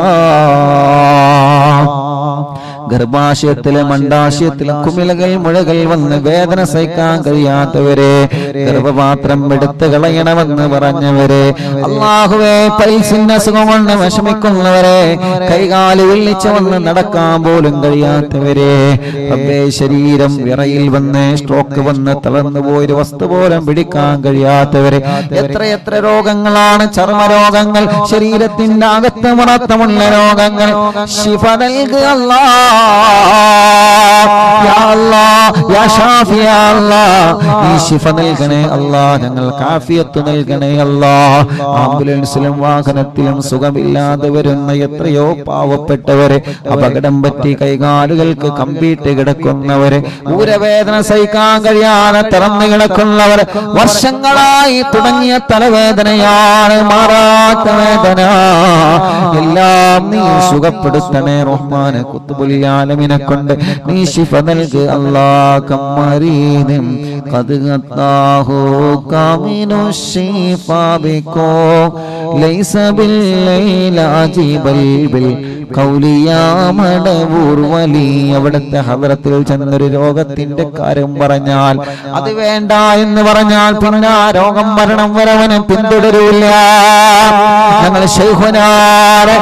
ഗർഭാശയത്തിലെ മണ്ടാശയത്തിലെ കുമിളകൾ മുഴകൾ വന്ന് വേദന സഹിക്കാൻ കഴിയാത്തവരെ ഗർഭപാത്രം എടുത്ത് കളയണമെന്ന് പറഞ്ഞവരെ അള്ളാഹുവെ പൈസിന്റെ അസുഖം കൊണ്ട് വിഷമിക്കുന്നവരെ കൈകാല് വെള്ളിച്ച് വന്ന് നടക്കാൻ പോലും കഴിയാത്തവരെ റബ്ബേ ശരീരം വിറയിൽ വന്ന് സ്ട്രോക്ക് വന്ന് തളർന്നു പോയൊരു വസ്തു പോലും പിടിക്കാൻ കഴിയാത്തവരെ എത്ര എത്ര രോഗങ്ങളാണ് ചർമ്മരോഗങ്ങൾ ശരീരത്തിന്റെ അകത്ത് മുറത്തമുള്ള രോഗങ്ങൾ ശിഫ നൽകുക അല്ലാ യാ അല്ലാ യാ ഷാഫി യാ അല്ലാ നീ ശിഫ നൽകണേ അല്ലാ ഞങ്ങൾക്ക് ആഫിയത്ത് നൽകണേ അല്ലാ ആംബുലൻസിലും വാഹനത്തിലും സുഖമില്ലാതെ വരുന്ന എത്രയോ പാവപ്പെട്ടവരെ അപകടം പറ്റി കൈകാലുകൾക്ക് കമ്പിയിട്ട് കിടക്കുന്നവരെ ഊരവേദന സഹിക്കാൻ കഴിയാതെ തിറന്നു കിടക്കുന്നവർ വർഷങ്ങളായി തുടങ്ങിയ തലവേദനയാണ് മാറാത്ത വേദന എല്ലാം നീ സുഖപ്പെടുത്തണേ റഹ്മാനെ കുത്തുബുലിയാലമിനെ കൊണ്ട് നീ ശിഫ നൽക് അല്ലാ കമ്മരീനും കതുകത്താഹോ കാമിനു ശിഫാബിക്കോ ലൈസ ബില്ലൈലാജി ബൽബിൽ കൗലിയാമടവൂർ വലി അവിടുത്തെ ഹവറത്തിൽ ചെന്നൊരു രോഗത്തിന്റെ കാര്യം പറഞ്ഞാൽ അത് വേണ്ട എന്ന് പറഞ്ഞാൽ പിന്നെ ആ രോഗം മരണം വരവനെ പിന്തുടരൂല ഞങ്ങൾ ശൈഹുനാരെ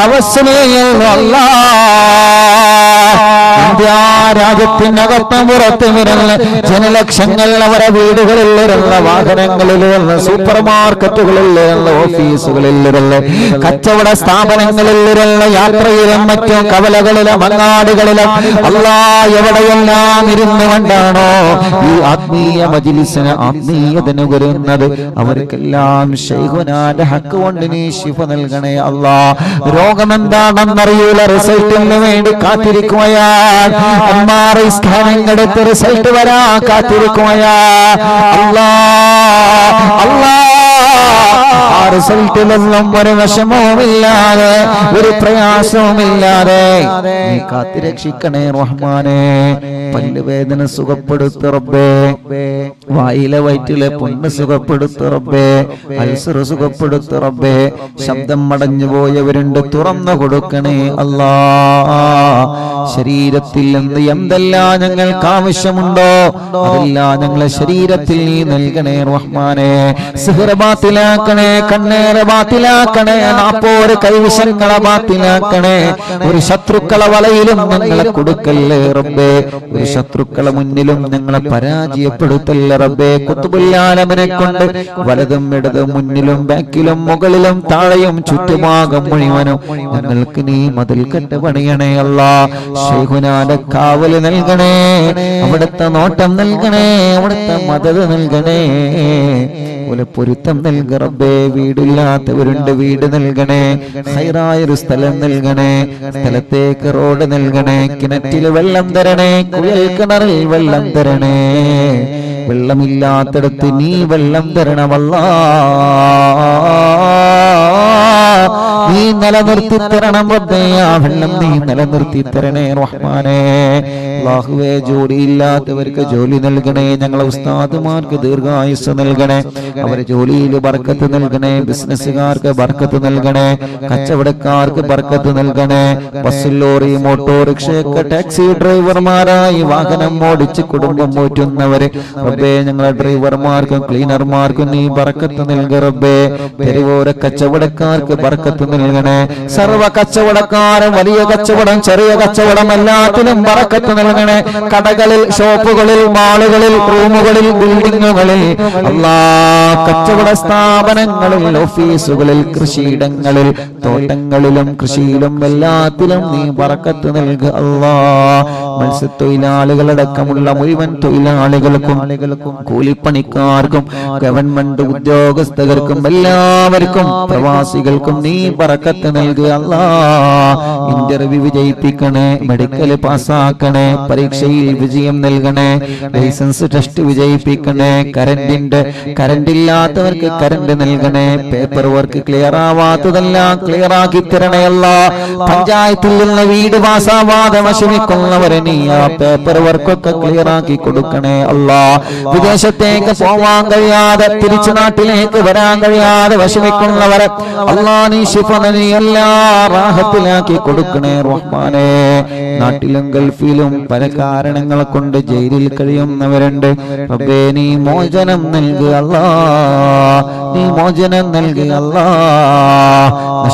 ഇന്ത്യ രാജ്യത്തിനകത്തും പുറത്തും വരുന്ന ജനലക്ഷങ്ങൾ അവരെ വീടുകളിൽ വരുന്ന വാഹനങ്ങളിൽ വരുന്ന സൂപ്പർ മാർക്കറ്റുകളിൽ വരുന്ന ഓഫീസുകളിൽ വരുന്ന കച്ചവട സ്ഥാപനങ്ങളിൽ വരുന്ന യാത്രയിലും മറ്റും കവലകളിലും അങ്ങാടികളിലും അല്ലാ എവിടെയെല്ലാം ഇരുന്നു കൊണ്ടാണോ ഈ ആത്മീയ മജിലിസിന് ആത്മീയതന് വരുന്നത് അവർക്കെല്ലാം ഷെയ്ഖുനാന്റെ ഹക്ക് കൊണ്ട് നീ ശിഫ നൽകണേ അല്ലാ രോഗം എന്താണെന്നറിയൂല റിസൾട്ടിന് വേണ്ടി കാത്തിരിക്കുകയാണ് എം ആർ ഐ സ്കാനിങ് എടുത്ത് റിസൾട്ട് വരാ കാത്തിരിക്കുകയാ അല്ലാ അല്ലാ ആ റിസൾട്ടിലൊന്നും ഒരു വിഷമവുമില്ലാതെ ഒരു പ്രയാസവുമില്ലാതെ നീ കാത്തിരക്ഷിക്കണേ റഹ്മാനെ പല്ലുവേദന സുഖപ്പെടുത്തു റബ്ബേ വായിലെ വയറ്റിലെ പുണ്ണ് സുഖപ്പെടുത്തു റബ്ബേ അൽസർ സുഖപ്പെടുത്തു റബ്ബേ ശബ്ദം മടഞ്ഞു പോയവരുണ്ട് തുറന്നു കൊടുക്കണേ അല്ലാ ശരീരത്തിൽ നിന്ന് എന്തെല്ലാം ഞങ്ങൾക്ക് ആവശ്യമുണ്ടോ അതെല്ലാം ഞങ്ങളെ ശരീരത്തിൽ നീ നൽകണേ റഹ്മാനെ സിഹ്റ് ബാത്തിലാക്കണേ കണ്ണേറെ ബാത്തിലാക്കണേ നാപ്പോര് കൈവിഷങ്ങളെ ബാത്തിലാക്കണേ ഒരു ശത്രുക്കളെ വലയിലും ഞങ്ങളെ കൊടുക്കല്ലേ റബ്ബേ ഒരു ശത്രുക്കളെ മുന്നിലും ഞങ്ങളെ പരാജയപ്പെടുത്തല്ലേ റബ്ബേ കുത്തുബുല്ലാലമനെ കൊണ്ട് വലതും ഇടതും മുന്നിലും ബാക്കിലും മുകളിലും താഴെയും ചുറ്റുഭാഗം മുഴുവനും ഞങ്ങൾക്ക് നീ മതിൽ കെട്ട് പണിയണേ അല്ല ഷെയ്ഖുനാന്റെ കാവല് നൽകണേ അവിടുത്തെ നോട്ടം നൽകണേ അവിടുത്തെ മദത് നൽകണേ പോലെ പൊരുത്തം നൽക റബ്ബേ വീടില്ലാത്തവരുണ്ട് വീട് നൽകണേ ഹൈറായ ഒരു സ്ഥലം നൽകണേ സ്ഥലത്തേക്ക് റോഡ് നൽകണേ കിണറ്റിൽ വെള്ളം തരണേ കുഴൽ കിണറിൽ വെള്ളം തരണേ വെള്ളമില്ലാത്തിടത്ത് നീ വെള്ളം തരണമല്ലാ നീ നിലനിർത്തി തരണം റബ്ബേ ആ വെള്ളം നീ നിലനിർത്തി തരണേ റഹ്മാനെ അല്ലാഹുവേ ജോലിയില്ലാത്തവർക്ക് ജോലി നൽകണേ ഞങ്ങളെ ഉസ്താദുമാർക്ക് ദീർഘായുസ് നൽകണേ അവരെ ജോലിയിൽ ബർക്കത്ത് നൽകണേ ബിസിനസ്സുകാർക്ക് ബർക്കത്ത് നൽകണേ കച്ചവടക്കാർക്ക് ബർക്കത്ത് നൽകണേ ബസ് ലോറി ഓട്ടോറിക്ഷയൊക്കെ ടാക്സി ഡ്രൈവർമാരായി വാഹനം ഓടിച്ച് കുടുംബം പോറ്റുന്നവരെ റബ്ബേ ഞങ്ങളെ ഡ്രൈവർമാർക്കും ക്ലീനർമാർക്കും നീ ബർക്കത്ത് നൽക റബ്ബേ തെരുവോര കച്ചവടക്കാർക്ക് ബർക്കത്ത് നൽകണേ സർവ കച്ചവടക്കാരും വലിയ കച്ചവടം ചെറിയ കച്ചവടം എല്ലാത്തിനും ബറക്കത്ത് നൽകണേ കടകളിൽ ഷോപ്പുകളിൽ മാളുകളിൽ റൂമുകളിൽ ബിൽഡിങ്ങുകളിൽ അല്ലാ കച്ചവട സ്ഥാപനങ്ങളിൽ ഓഫീസുകളിൽ കൃഷിയിടങ്ങളിൽ തോട്ടങ്ങളിലും കൃഷിയിലും എല്ലാത്തിലും നീ ബറക്കത്ത് നൽകുക അല്ലാ മത്സ്യത്തൊഴിലാളികളടക്കമുള്ള മുഴുവൻ തൊഴിലാളികൾക്കും കൂലിപ്പണിക്കാർക്കും ഗവൺമെന്റ് ഉദ്യോഗസ്ഥർക്കും എല്ലാവർക്കും പ്രവാസികൾക്കും നീ ബറക്കത്ത് നൽകുക അല്ലാ ഇന്റർവ്യൂ വിജയിപ്പിക്കണേ മെഡിക്കൽ പാസ്സാക്കണേ പരീക്ഷയിൽ വിജയം നൽകണേ ലൈസൻസ് ടെസ്റ്റ് വിജയിപ്പിക്കണേ കറണ്ടിന്റെ കറണ്ട് ഇല്ലാത്തവർക്ക് കറണ്ട് നൽകണേ പേപ്പർ വർക്ക് ക്ലിയർ ആവാത്തതെല്ലാം ക്ലിയർ ആക്കി തരണേ അല്ല പഞ്ചായത്തിൽ നിന്ന് വീട് പാസ്സാവാതെ വിഷമിക്കുന്നവരെ നീ ആ പേപ്പർ വർക്കൊക്കെ ക്ലിയർ ആക്കി കൊടുക്കണേ അല്ല വിദേശത്തേക്ക് പോവാൻ കഴിയാതെ തിരിച്ചു നാട്ടിലേക്ക് വരാൻ കഴിയാതെ വിഷമിക്കുന്നവരെ അല്ലാ നീ ശിഫ നീ എല്ലാ റാഹത്തിലാക്കി കൊടുക്കണേ റഹ്മാനെ നാട്ടിലും ഗൾഫിലും പല കാരണങ്ങളെ കൊണ്ട് ജയിലിൽ കഴിയുന്നവരുണ്ട് റബ്ബേ നീ മോചനം നൽകുക അല്ലാ നീ മോചനം നൽകുക അല്ലാ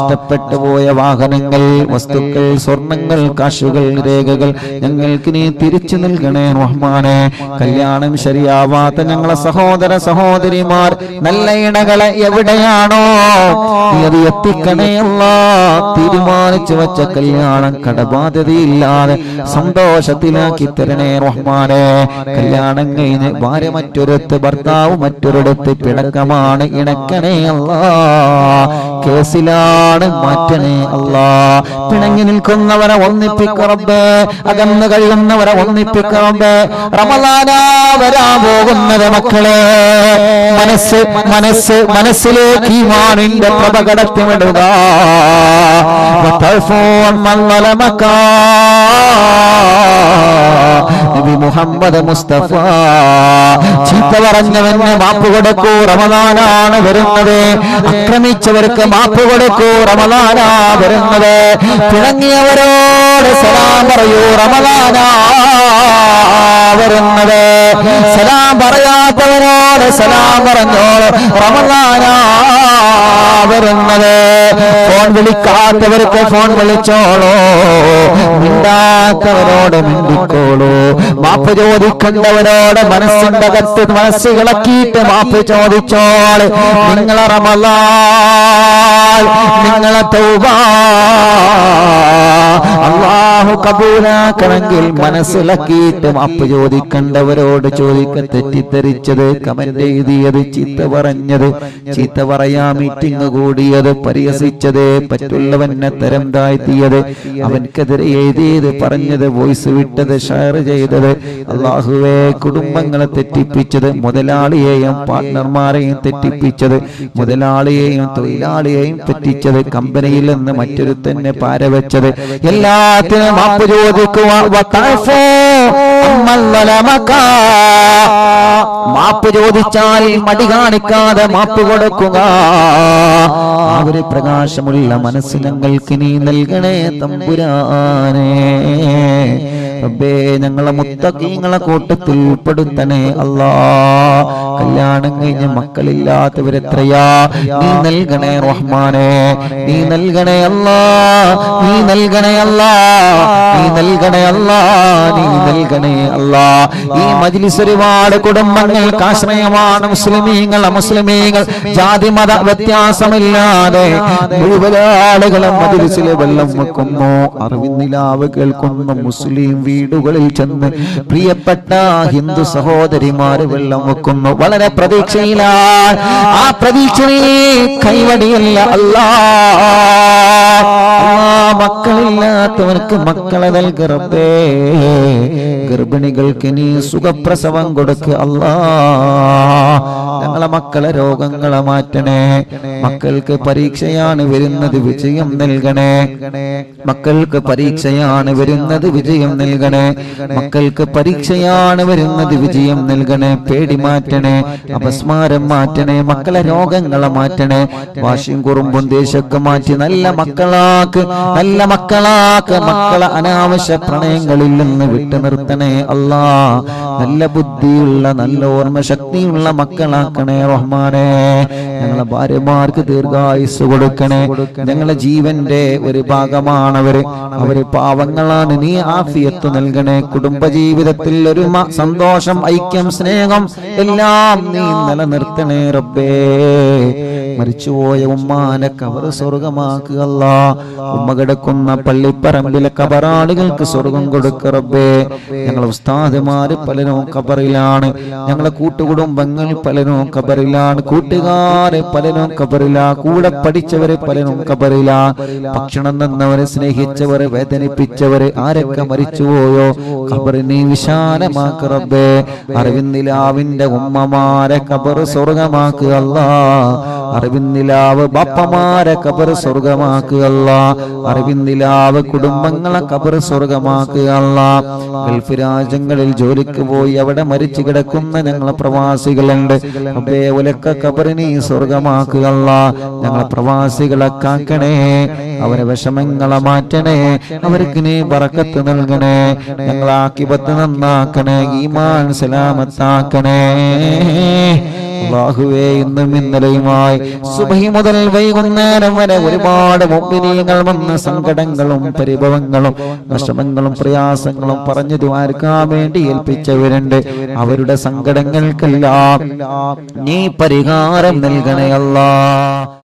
നഷ്ടപ്പെട്ടു പോയ വാഹനങ്ങൾ വസ്തുക്കൾ സ്വർണങ്ങൾ കാശുകൾ രേഖകൾ ഞങ്ങൾക്ക് നീ തിരിച്ചു നൽകണേ റഹ്മാനെ കല്യാണം ശരിയാവാത്ത ഞങ്ങളെ സഹോദര സഹോദരിമാർ നല്ല ഇണകളെ എവിടെയാണോ നീ അത് എത്തിക്കണേ അല്ല തീരുമാനിച്ചു വെച്ച കല്യാണം കടബാധ്യതയില്ലാതെ സന്തോഷത്തിലാക്കി തരണേ റഹ്മാനെ കല്യാണം കഴിഞ്ഞ് ഭാര്യ മറ്റൊരിടത്ത് ഭർത്താവ് മറ്റൊരിടത്ത് പിണക്കമാണ് ഇണക്കണേ അല്ല കേസിലാണ് മാറ്റണേ അല്ല പിണങ്ങി നിൽക്കുന്നവരെ ഒന്നിപ്പിക്കറബേ അകന്നു കഴിയുന്നവരെ ഒന്നിപ്പിക്കറബേ റമലാനാ വരാൻ പോകുന്നത് മക്കളെ മനസ്സ് മനസ്സ് മനസ്സിലേക്ക് ഈ മാണിന്റെ പ്രഭ കടത്തിവിടുക وتعفو عمن ظلمك നബി മുഹമ്മദ് മുസ്തഫ ചീത്ത പറഞ്ഞവന് മാപ്പ് കൊടുക്കൂ റമദാനാണ് വരുന്നത് ആക്രമിച്ചവർക്ക് മാപ്പ് കൊടുക്കൂ റമദാനാ വരുന്നത് പിണങ്ങിയവരോട് സലാം പറയൂ റമദാനാ വരുന്നത് സലാം പറയാത്തവരോട് സലാം പറഞ്ഞോളൂ റമദാനാ വരുന്നത് ഫോൺ വിളിക്കാത്തവർക്ക് ഫോൺ വിളിച്ചോളൂ മിണ്ടാത്തവരോട് മിണ്ടിക്കോളൂ മാപ്പ് ചോദിക്കേണ്ടവരോട് മനസ്സിന്റെ അകത്ത് മനസ്സ് ഇളക്കിയിട്ട് മാപ്പ് ചോദിച്ചോള് നിങ്ങളെ റമലാ നിങ്ങളെ തൗബ അള്ളാഹു കബൂലാക്കണമെങ്കിൽ മനസ്സിലാക്കിയിട്ട് മാപ്പ് ചോദിക്കേണ്ടവരോട് ചോദിക്ക തെറ്റിദ്ധരിച്ചത് കമന്റ് എഴുതിയത് ചീത്ത പറഞ്ഞത് ചീത്ത പറയാ മീറ്റിംഗ് കൂടിയത് പരിഹസിച്ചത് പറ്റുള്ളവനെ തരം താഴ്ത്തിയത് അവൻക്കെതിരെ എഴുതിയത് പറഞ്ഞത് വോയിസ് വിട്ടത് ഷെയർ ചെയ്തത് അള്ളാഹുവെ കുടുംബങ്ങളെ തെറ്റിപ്പിച്ചത് മുതലാളിയെയും പാർട്ട്ണർമാരെയും തെറ്റിപ്പിച്ചത് മുതലാളിയെയും തൊഴിലാളിയെയും തെറ്റിച്ചത് കമ്പനിയിൽ നിന്ന് മറ്റൊരു തന്നെ പാരവെച്ചത് എല്ലാത്തിനും മാപ്പ് ചോദിക്കുക വതഅഫു അമ്മൽ ളലമക. മാപ്പ് ചോദിച്ചാൽ മടി കാണിക്കാതെ മാപ്പ് കൊടുക്കുക ആ ഒരു പ്രകാശമുള്ള മനസ്സ് ഞങ്ങൾക്ക് നീ നൽകണേ തമ്പുരാനേ റബ്ബേ ഞങ്ങളെ മുത്തക്കീങ്ങളെ കൂട്ടത്തിൽ ഉൾപ്പെടുത്തണേ അല്ലാ കല്യാണം കഴിഞ്ഞ് മക്കളില്ലാത്തവരെത്രയാ നീ നൽകണേ റഹ്മാനെ നീ നൽകണേ അല്ലാ നീ നൽകണേ അല്ലാ നീ നൽകണേ അല്ലാ നീ നൽകണേ അല്ലാ ഈ മജ്ലിസ് ഒരുപാട് കുടുംബങ്ങൾക്ക് ആശ്രയമാണ് മുസ്ലിമീങ്ങൾ അമുസ്ലിമീങ്ങൾ ജാതി മത വ്യത്യാസമില്ലാതെ മുഴുവൻ ആളുകളും മജ്ലിസിലെ വെള്ളം വെക്കുന്നു അറിവിന്നിലാവ് കേൾക്കുന്ന മുസ്ലിം വീടുകളിൽ ചെന്ന് പ്രിയപ്പെട്ട ഹിന്ദു സഹോദരിമാര് വെള്ളം വെക്കുന്നു വളരെ പ്രതീക്ഷയിലാണ് ആ പ്രതീക്ഷയിൽ കൈവടിയല്ല അല്ലാ അല്ലാ, മക്കളില്ലാത്തവർക്ക് മക്കളെ നൽകറബേ ഗർഭിണികൾക്ക് നീ സുഖപ്രസവം കൊടുക്ക് അല്ലാ ഞങ്ങളെ മക്കളെ രോഗങ്ങളെ മാറ്റണേ മക്കൾക്ക് പരീക്ഷയാണ് വരുന്നത് വിജയം നൽകണേ മക്കൾക്ക് പരീക്ഷയാണ് വരുന്നത് വിജയം നൽകണേ മക്കൾക്ക് പരീക്ഷയാണ് വരുന്നത് വിജയം നൽകണേ പേടി മാറ്റണേ അപസ്മാരം മാറ്റണേ മക്കളെ രോഗങ്ങളെ മാറ്റണേ വാശിയും കുറുമ്പും ദേശമൊക്കെ മാറ്റി നല്ല മക്കളാക്ക് നല്ല മക്കളാക്ക് മക്കളെ അനാവശ്യ പ്രണയങ്ങളിൽ നിന്ന് വിട്ടു നിർത്തണേ അല്ലാ നല്ല ബുദ്ധിയുള്ള നല്ല ഓർമ്മ ശക്തിയുള്ള മക്കളാക്കണേ റഹ്മാനെ ഞങ്ങളെ ഭാര്യമാർക്ക് ദീർഘായുസ് കൊടുക്കണേ ഞങ്ങളെ ജീവന്റെ ഒരു ഭാഗമാണവര് അവര് പാവങ്ങളാണ് നീ ആഫിയത്ത് നൽകണേ കുടുംബ ജീവിതത്തിൽ ഒരു മ- സന്തോഷം ഐക്യം സ്നേഹം എല്ലാം നീ നിലനിർത്തണേ റബ്ബേ മരിച്ചുപോയ ഉമ്മാനെ കബർ സ്വർഗമാക്കുക അല്ലാ. ഉമ്മ കിടക്കുന്ന പള്ളിപ്പറമ്പിലെ കബറാളികൾക്ക് സ്വർഗം കൊടുക്ക റബ്ബേ ഞങ്ങളെ ഉസ്താദുമാര് പലരും കബറിലാണ് ഞങ്ങളെ കൂട്ടുകുടുംബങ്ങൾ പലരും കബറിലാണ് കൂട്ടുകാരെ പലരും കബറില കൂടെ പഠിച്ചവരെ പലരും കബറില ഭക്ഷണം തന്നവരെ സ്നേഹിച്ചവരെ വേദനിപ്പിച്ചവരെ ആരൊക്കെ മരിച്ചുപോയോ കബറിനെ വിശാലമാക്ക റബ്ബേ അറിവിന്ദിലാവിന്റെ ഉമ്മമാരെ കബർ സ്വർഗമാക്കുക അല്ലാ അറിവിന്ദിലാവ് ബാപ്പമാരെ കബർ സ്വർഗമാക്കുക അല്ലാ അറിവിന്ദിലാവ് കുടുംബങ്ങളെ കബർ സ്വർഗമാക്കുക അല്ലാ ഗൾഫ് രാജ്യങ്ങളിൽ ജോലിക്ക് പോയി അവിടെ മരിച്ചു കിടക്കുന്ന ഞങ്ങളെ പ്രവാസികളുണ്ട് റബ്ബേ ഒലക്ക കബറിനെ സ്വർഗമാക്കുക അല്ലാ ഞങ്ങളെ പ്രവാസികളെ കാക്കണേ അവരെ വിഷമങ്ങളെ മാറ്റണേ അവർക്ക് നീ ബറക്കത്ത് നൽകണേ ഞങ്ങളെ ആക്കിപത്ത് നന്നാക്കണേ ഈമാൻ സലാമത്താക്കണേ അള്ളാഹുവേ ഇന്നും ഇന്നലെയുമായി സുബഹി മുതൽ വൈകുന്നേരം വരെ ഒരുപാട് മുമ്പിനീങ്ങൾ വന്ന സങ്കടങ്ങളും പരിഭവങ്ങളും വിഷമങ്ങളും പ്രയാസങ്ങളും പറഞ്ഞു ദ്വാരക്കാൻ വേണ്ടി ഏൽപ്പിച്ചവരുണ്ട് അവരുടെ സങ്കടങ്ങൾക്കെല്ലാം നീ പരിഹാരം നൽകണേ അല്ലാ